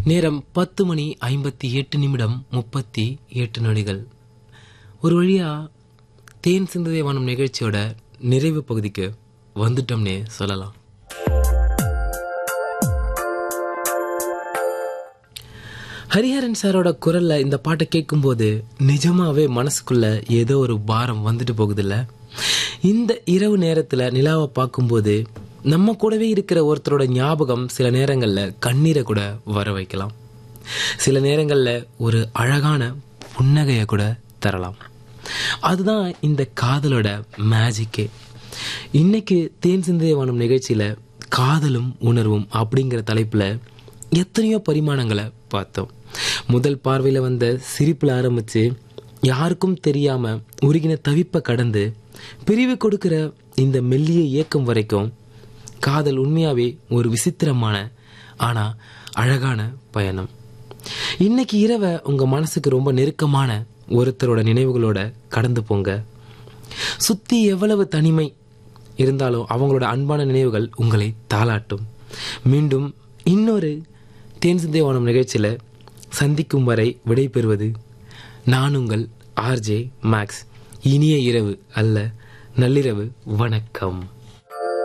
நேரம் பத்து மணி ஐம்பத்தி எட்டு நிமிடம் முப்பத்தி எட்டு நொடிகள் ஒரு வழியா தேன் சிந்ததை வானம் நிகழ்ச்சியோட நிறைவு பகுதிக்கு வந்துட்டோம்னே சொல்லலாம் ஹரிஹரன் சாரோட குரல்ல இந்த பாட்டை கேட்கும்போது நிஜமாவே மனசுக்குள்ள ஏதோ ஒரு பாரம் வந்துட்டு போகுதுல்ல இந்த இரவு நேரத்துல நிலாவை பார்க்கும்போது நம்ம கூடவே இருக்கிற ஒருத்தரோட ஞாபகம் சில நேரங்கள்ல கண்ணீரை கூட வர வைக்கலாம் சில நேரங்கள்ல ஒரு அழகான புன்னகையை கூட தரலாம் அதுதான் இந்த காதலோட மேஜிக்கே இன்னைக்கு தேன் சிந்தையவானம் நிகழ்ச்சியில காதலும் உணர்வும் அப்படிங்கிற தலைப்புல எத்தனையோ பரிமாணங்களை பார்த்தோம் முதல் பார்வையில வந்த சிரிப்புல ஆரம்பிச்சு யாருக்கும் தெரியாம உருகின தவிப்பை கடந்து பிரிவு கொடுக்கிற இந்த மெல்லிய இயக்கம் வரைக்கும் காதல் உண்மையாவே ஒரு விசித்திரமான ஆனா அழகான பயணம் இன்னைக்கு இரவை உங்க மனசுக்கு ரொம்ப நெருக்கமான ஒருத்தரோட நினைவுகளோட கடந்து போங்க சுத்தி எவ்வளவு தனிமை இருந்தாலும் அவங்களோட அன்பான நினைவுகள் உங்களை தாளாட்டும் மீண்டும் இன்னொரு தேன் சிந்தேவானம் நிகழ்ச்சியில சந்திக்கும் வரை விடைபெறுவது நான் உங்கள் ஆர்ஜே மேக்ஸ் இனிய இரவு அல்ல நள்ளிரவு வணக்கம்